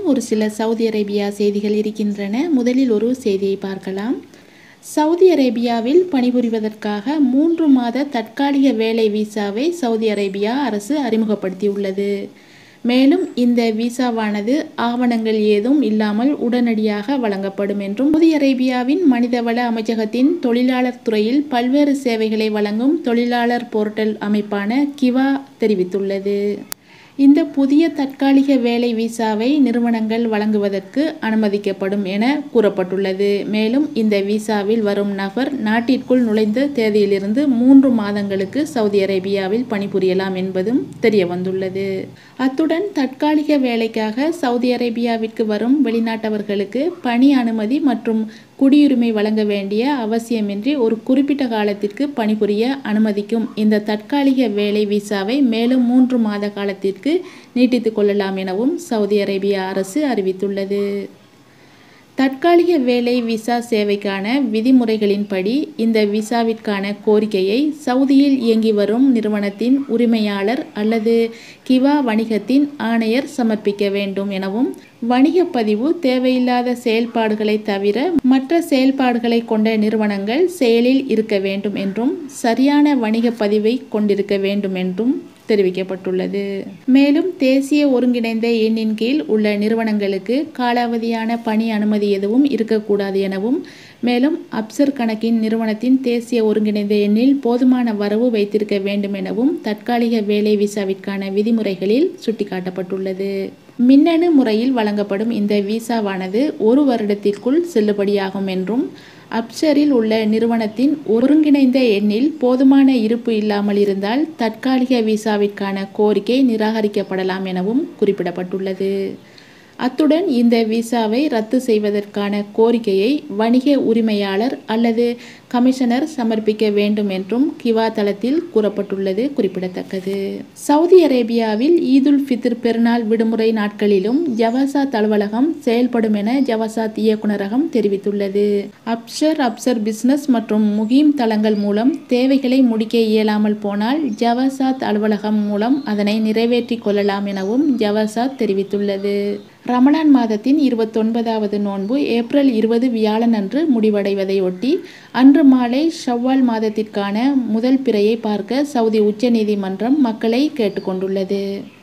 ஒரு சில Saudi Arabia செய்திகள் இருக்கின்றன முதலில் ஒரு செய்தியை பார்க்கலாம் சவுதி அரேபியாவில் பணிபுரிவதற்காக மூன்று மாத தற்காலிக வேலை விசாவை சவுதி அரேபியா அரசு அறிமுகப்படுத்தியுள்ளது மேலும் இந்த விசாவானது ஆவணங்கள் ஏதும் இல்லாமல் உடனடியாக வழங்கப்படும் என்றும் சவுதி அரேபியாவின் மனிதவள அமைச்சகத்தின் தொழிலாளர் துறையில் பல்வேறு சேவைகளை வழங்கும் தொழிலாளர் போர்ட்டல் அமைப்பான கிவா தெரிவித்துள்ளது இந்த புதிய தற்காலிக வேலை விசாவை நிறுவனங்கள் வழங்குவதற்கு அனுமதிக்கப்படும் என கூறப்பட்டுள்ளது மேலும் இந்த விசாவில் வரும் நபர் நாட்டிற்குள் நுழைந்த தேதியிலிருந்து மூன்று மாதங்களுக்கு சவுதி அரேபியாவில் பணிபுரியலாம் என்பதும் தெரிய வந்துள்ளது அத்துடன் தற்காலிக வேலைக்காக சவுதி அரேபியாவிற்கு வரும் வெளிநாட்டவர்களுக்கு பணி அனுமதி மற்றும் குடியுரிமை வழங்க வேண்டிய அவசியமின்றி ஒரு குறிப்பிட்ட காலத்திற்கு பணிபுரிய அனுமதிக்கும் இந்த தற்காலிக வேலை விசாவை மேலும் மூன்று மாத காலத்திற்கு நீட்டித்துக் கொள்ளலாம் எனவும் சவுதி அரேபியா அரசு அறிவித்துள்ளது தற்காலிக வேலை விசா சேவைக்கான விதிமுறைகளின்படி இந்த விசாவிற்கான கோரிக்கையை சவுதியில் இயங்கி வரும் நிறுவனத்தின் உரிமையாளர் அல்லது கிவா வணிகத்தின் ஆணையர் சமர்ப்பிக்க வேண்டும் எனவும் வணிக பதிவு தேவையில்லாத செயல்பாடுகளை தவிர மற்ற செயல்பாடுகளை கொண்ட நிறுவனங்கள் செயலில் இருக்க வேண்டும் என்றும் சரியான வணிக பதிவை கொண்டிருக்க வேண்டும் என்றும் தெரிவிக்கப்பட்டுள்ளது மேலும் தேசிய ஒருங்கிணைந்த எண்ணின் கீழ் உள்ள நிறுவனங்களுக்கு காலாவதியான பணி அனுமதி எதுவும் இருக்கக்கூடாது எனவும் மேலும் அப்சர் கணக்கின் நிறுவனத்தின் தேசிய ஒருங்கிணைந்த எண்ணில் போதுமான வரவு வைத்திருக்க வேண்டும் எனவும் தற்காலிக வேலை விசாவிற்கான விதிமுறைகளில் சுட்டிக்காட்டப்பட்டுள்ளது மின்னணு முறையில் வழங்கப்படும் இந்த விசாவானது ஒரு வருடத்திற்குள் செல்லுபடியாகும் என்றும் அப்சரில் உள்ள நிறுவனத்தின் ஒருங்கிணைந்த எண்ணில் போதுமான இருப்பு இல்லாமல் இருந்தால் தற்காலிக விசாவிற்கான கோரிக்கை நிராகரிக்கப்படலாம் எனவும் குறிப்பிடப்பட்டுள்ளது அத்துடன் இந்த விசாவை ரத்து செய்வதற்கான கோரிக்கையை வணிக உரிமையாளர் அல்லது கமிஷனர் சமர்ப்பிக்க வேண்டும் என்றும் கிவா தளத்தில் கூறப்பட்டுள்ளது குறிப்பிடத்தக்கது சவுதி அரேபியாவில் ஈதுல் ஃபித்ர் பெருநாள் விடுமுறை நாட்களிலும் ஜவாசாத் அலுவலகம் செயல்படும் என ஜவாசாத் இயக்குநரகம் தெரிவித்துள்ளது அப்சர் அப்சர் பிசினஸ் மற்றும் முகீம் தளங்கள் மூலம் தேவைகளை முடிக்க இயலாமல் போனால் ஜவாசாத் அலுவலகம் மூலம் அதனை நிறைவேற்றிக் கொள்ளலாம் எனவும் ஜவாசாத் தெரிவித்துள்ளது ரமலான் மாதத்தின் இருபத்தொன்பதாவது நோன்பு ஏப்ரல் இருபது வியாழன் அன்று முடிவடைவதையொட்டி அன்று மாலை ஷவ்வால் மாதத்திற்கான முதல் பிறையை பார்க்க சவுதி உச்சநீதிமன்றம் மக்களை கேட்டுக்கொண்டுள்ளது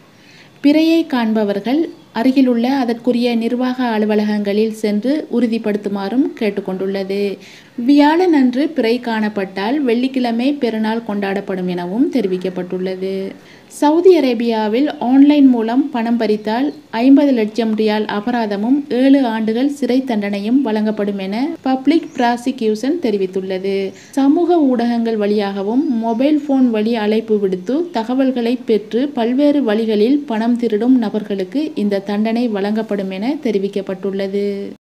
பிறையை காண்பவர்கள் அருகிலுள்ள அதற்குரிய நிர்வாக அலுவலகங்களில் சென்று உறுதிப்படுத்துமாறும் கேட்டுக்கொண்டுள்ளது வியாழன் அன்று பிறை காணப்பட்டால் வெள்ளிக்கிழமை பெருநாள் கொண்டாடப்படும் எனவும் தெரிவிக்கப்பட்டுள்ளது சவுதி அரேபியாவில் ஆன்லைன் மூலம் பணம் பறித்தால் ஐம்பது லட்சம் ரியால் அபராதமும் ஏழு ஆண்டுகள் சிறை தண்டனையும் வழங்கப்படும் என பப்ளிக் ப்ராசிக்யூஷன் தெரிவித்துள்ளது சமூக ஊடகங்கள் வழியாகவும் மொபைல் போன் வழி அழைப்பு விடுத்து தகவல்களை பெற்று பல்வேறு வழிகளில் பணம் திருடும் நபர்களுக்கு இந்த தண்டனை வழங்கப்படும் என தெரிவிக்கப்பட்டுள்ளது